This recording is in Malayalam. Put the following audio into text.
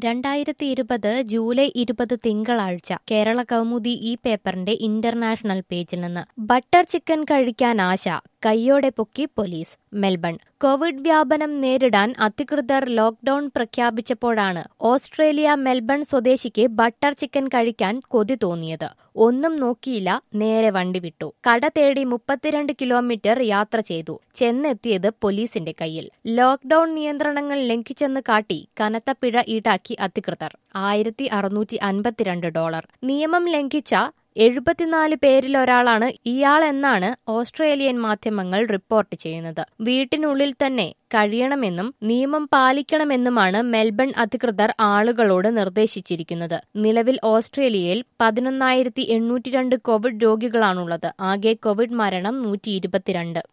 രണ്ടായിരത്തി ഇരുപത് ജൂലൈ ഇരുപത് തിങ്കളാഴ്ച കേരള കൗമുദി ഈ പേപ്പറിന്റെ ഇന്റർനാഷണൽ പേജിൽ നിന്ന് ബട്ടർ ചിക്കൻ കഴിക്കാൻ ആശ കയ്യോടെ പൊക്കി പോലീസ് മെൽബൺ കോവിഡ് വ്യാപനം നേരിടാൻ അധികൃതർ ലോക്ഡൌൺ പ്രഖ്യാപിച്ചപ്പോഴാണ് ഓസ്ട്രേലിയ മെൽബൺ സ്വദേശിക്ക് ബട്ടർ ചിക്കൻ കഴിക്കാൻ കൊതി തോന്നിയത് ഒന്നും നോക്കിയില്ല നേരെ വണ്ടി വിട്ടു കട തേടി മുപ്പത്തിരണ്ട് കിലോമീറ്റർ യാത്ര ചെയ്തു ചെന്നെത്തിയത് പോലീസിന്റെ കയ്യിൽ ലോക്ഡൌൺ നിയന്ത്രണങ്ങൾ ലംഘിച്ചെന്ന് കാട്ടി കനത്ത പിഴ ഈടാക്കി അധികൃതർ ആയിരത്തി അറുന്നൂറ്റി അൻപത്തിരണ്ട് ഡോളർ നിയമം ലംഘിച്ച എഴുപത്തിനാല് പേരിലൊരാളാണ് ഇയാളെന്നാണ് ഓസ്ട്രേലിയൻ മാധ്യമങ്ങൾ റിപ്പോർട്ട് ചെയ്യുന്നത് വീട്ടിനുള്ളിൽ തന്നെ കഴിയണമെന്നും നിയമം പാലിക്കണമെന്നുമാണ് മെൽബൺ അധികൃതർ ആളുകളോട് നിർദ്ദേശിച്ചിരിക്കുന്നത് നിലവിൽ ഓസ്ട്രേലിയയിൽ പതിനൊന്നായിരത്തി എണ്ണൂറ്റി രണ്ട് കോവിഡ് രോഗികളാണുള്ളത് ആകെ കോവിഡ് മരണം നൂറ്റി ഇരുപത്തിരണ്ട്